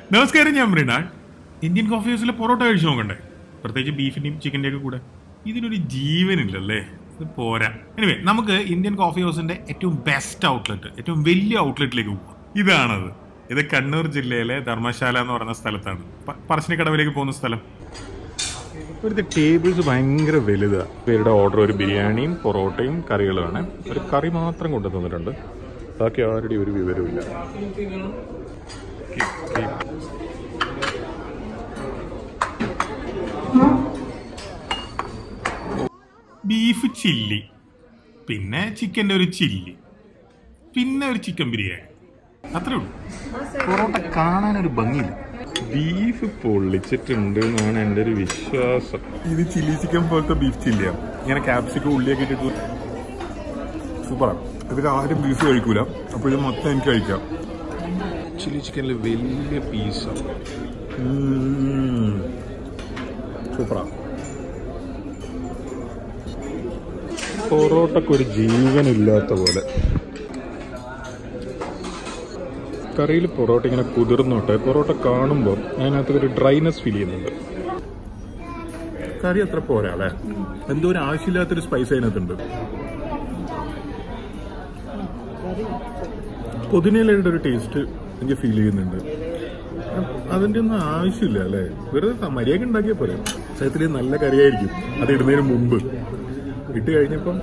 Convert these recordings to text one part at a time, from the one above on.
നമസ്കാരം ഞാൻ Mrinal Indian coffee ഹൗസിലെ പൊറോട്ട കഴിച്ചു നോക്കണ്ടേ പ്രത്യേകിച്ച് ബീഫിന്റെയും ചിക്കൻ്റെയും ഒക്കെ കൂടെ ഇതിനൊരു ജീവനില്ലല്ലേ ഇത് പോരാ എനിവേ നമുക്ക് ഇന്ത്യൻ കോഫി ഹൗസിന്റെ ഏറ്റവും ബെസ്റ്റ് ഔട്ട്ലെറ്റ് ഏറ്റവും വലിയ ഔട്ട്ലെറ്റിലേക്ക് പോകാം ഇതാണത് ഇത് കണ്ണൂർ ജില്ലയിലെ ധർമ്മശാല എന്ന് പറയുന്ന സ്ഥലത്താണ് പ- പറശ്ശിനിക്കടവിലേക്ക് പോകുന്ന സ്ഥലം ഇവിടുത്തെ ടേബിൾസ് ഭയങ്കര വലുതാണ് ഇവരുടെ ഓർഡർ ഒരു ബിരിയാണിയും പൊറോട്ടയും കറികളുമാണ് ഒരു കറി മാത്രം കൊണ്ടു തന്നിട്ടുണ്ട് ബാക്കി ആരുടെയും ഒരു വിവരമില്ല ബീഫ് ചില്ലി പിന്നെ ചിക്കൻ്റെ ഒരു ചില്ലി പിന്നെ ഒരു ചിക്കൻ ബിരിയാണി അത്രേ ഉള്ളൂ പൊറോട്ട കാണാനൊരു ഭംഗിയില്ല ബീഫ് പൊള്ളിച്ചിട്ടുണ്ട് എന്നാണ് എൻ്റെ ഒരു വിശ്വാസം ഇത് ചില്ലി ചിക്കൻ പോലത്തെ ബീഫ് ചില്ലിയാണ് ഇങ്ങനെ ക്യാപ്സിക്കം ഉള്ളിയൊക്കെ ഇട്ടിട്ട് സൂപ്പറാണ് ഇതിൽ ആരും ബീഫ് കഴിക്കൂല അപ്പോൾ ഇത് മൊത്തം എനിക്ക് കഴിക്കാം ചില്ലി ചിക്കനിൽ വലിയ പീസാണ് സൂപ്പറാണ് പൊറോട്ടക്കൊരു ജീവനില്ലാത്ത പോലെ കറിയിൽ പൊറോട്ട ഇങ്ങനെ കുതിർന്നോട്ടെ പൊറോട്ട കാണുമ്പോൾ അതിനകത്ത് ഒരു ഡ്രൈനെസ് ഫീൽ ചെയ്യുന്നുണ്ട് കറി അത്ര പോരാ അല്ലേ എന്തോ ഒരു ആവശ്യമില്ലാത്തൊരു സ്പൈസ് അതിനകത്തുണ്ട് പുതിനയിലയുടെ ഒരു ടേസ്റ്റ് എനിക്ക് ഫീൽ ചെയ്യുന്നുണ്ട് അതിന്റെ ഒന്നും ആവശ്യമില്ല അല്ലേ വെറുതെ മര്യാദ ഉണ്ടാക്കിയാൽ പോരെ സത്യത്തിൽ നല്ല കറിയായിരിക്കും അത് ഇടുന്നതിന് മുമ്പ് ഇട്ട് കഴിഞ്ഞപ്പം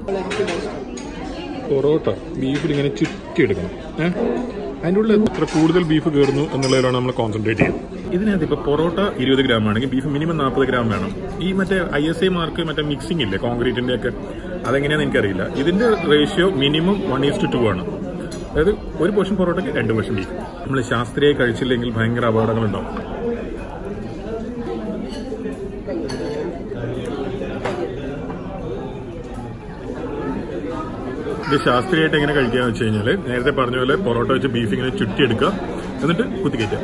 പൊറോട്ട ബീഫിൽ ഇങ്ങനെ ചുറ്റിയെടുക്കണം ഏഹ് അതിൻ്റെ ഉള്ളിൽ എത്ര കൂടുതൽ ബീഫ് കയറുന്നു എന്നുള്ളതിലാണ് നമ്മൾ കോൺസെൻട്രേറ്റ് ചെയ്യുന്നത് ഇതിനകത്ത് ഇപ്പോൾ പൊറോട്ട ഇരുപത് ഗ്രാം ആണെങ്കിൽ ബീഫ് മിനിമം നാൽപ്പത് ഗ്രാം വേണം ഈ മറ്റേ ഐ എസ് ഐ മാർക്ക് മറ്റേ മിക്സിംഗ് ഇല്ലേ കോൺക്രീറ്റിന്റെ ഒക്കെ അതെങ്ങനെയാണെന്ന് എനിക്കറിയില്ല ഇതിന്റെ ratio minimum one is two ആണ് അതായത് ഒരു പോർഷൻ പൊറോട്ടയ്ക്ക് രണ്ട് പോർഷൻ ബീഫ് നമ്മൾ ശാസ്ത്രീയമായി കഴിച്ചില്ലെങ്കിൽ ഭയങ്കര അപകടങ്ങളുണ്ടാവും ഇത് ശാസ്ത്രീയമായിട്ട് എങ്ങനെ കഴിക്കാന്ന് വെച്ച് കഴിഞ്ഞാൽ നേരത്തെ പറഞ്ഞ പോലെ പൊറോട്ട വെച്ച് ബീഫ് ഇങ്ങനെ ചുറ്റിയെടുക്കുക എന്നിട്ട് കുത്തിക്കയറ്റുക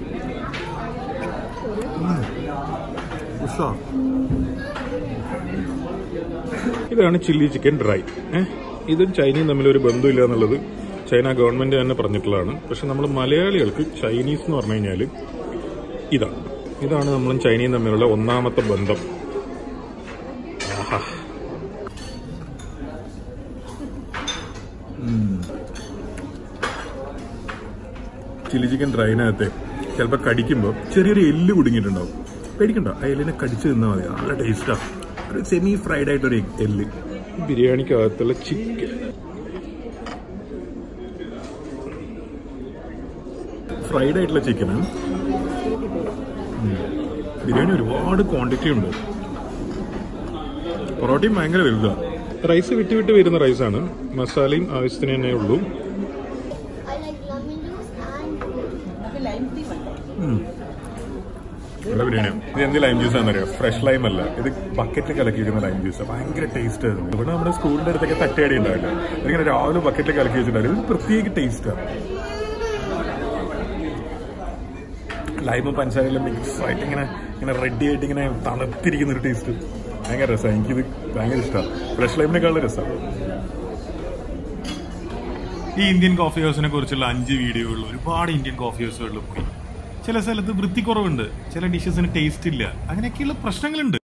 ഇതാണ് ചില്ലി ചിക്കൻ ഡ്രൈ ഏഹ് ഇതും ചൈനയും തമ്മിൽ ഒരു ബന്ധമില്ല എന്നുള്ളത് ചൈന ഗവൺമെന്റ് തന്നെ പറഞ്ഞിട്ടുള്ളതാണ് പക്ഷെ നമ്മൾ മലയാളികൾക്ക് ചൈനീസ് എന്ന് പറഞ്ഞു കഴിഞ്ഞാൽ ഇതാണ് ഇതാണ് നമ്മളും ചൈനയും തമ്മിലുള്ള ഒന്നാമത്തെ ബന്ധം ആഹാ ചില്ലി ചിക്കൻ ഡ്രൈനകത്ത് ചിലപ്പോൾ കടിക്കുമ്പോൾ ചെറിയൊരു എല്ല് കുടുങ്ങിയിട്ടുണ്ടാവും പേടിക്കണ്ട ആ എല്ലിനെ കടിച്ച് തിന്നാൽ മതി നല്ല ടേസ്റ്റാണ് ഒരു സെമി ഫ്രൈഡ് ആയിട്ടൊരു എല്ല് ബിരിയാണിക്കകത്തുള്ള ചിക്കൻ ഫ്രൈഡ് ആയിട്ടുള്ള ചിക്കന് ബിരിയാണി ഒരുപാട് ക്വാണ്ടിറ്റി ഉണ്ട് പൊറോട്ടയും ഭയങ്കര വലുതാണ് റൈസ് വിട്ട് വിട്ട് വരുന്ന റൈസാണ് മസാലയും ആവശ്യത്തിന് തന്നെ ഉള്ളൂ I like lemon juice and നല്ല ബിരിയാണിയാണ് ഇത് എന്ത് ലൈം ജ്യൂസ് ആണെന്നറിയോ ഫ്രഷ് ലൈം അല്ല ഇത് ബക്കറ്റിൽ കലക്കിയിരിക്കുന്ന ലൈം ജ്യൂസ് ഭയങ്കര ടേസ്റ്റ് ആയിരുന്നു ഇവിടെ നമ്മുടെ സ്കൂളിന്റെ അടുത്തൊക്കെ തട്ടയടി ഉണ്ടാവില്ല ഇതിങ്ങനെ രാവിലെ ബക്കറ്റിൽ കലക്കി വെച്ചിട്ടുണ്ടായിരുന്നു ഇത് പ്രത്യേക ടേസ്റ്റാണ് ലൈമും പഞ്ചസാരയെല്ലാം മിക്സ് ആയിട്ട് ഇങ്ങനെ ഇങ്ങനെ റെഡി ആയിട്ട് ഇങ്ങനെ തണുത്തിരിക്കുന്ന ഒരു ടേസ്റ്റ് ഭയങ്കര രസമാണ് എനിക്കിത് ഭയങ്കര ഇഷ്ടമാണ് ഫ്രഷ് ലൈമിനേക്കാളും രസമാണ് ഈ ഇന്ത്യൻ കോഫി ഹൗസിനെ കുറിച്ചുള്ള അഞ്ച് വീഡിയോകളിൽ ഒരുപാട് ഇന്ത്യൻ കോഫി ഹൗസുകളിൽ പോയി ചില സ്ഥലത്ത് വൃത്തിക്കുറവുണ്ട് ചില ഡിഷസിന് ടേസ്റ്റ് ഇല്ല അങ്ങനെയൊക്കെയുള്ള പ്രശ്നങ്ങളുണ്ട്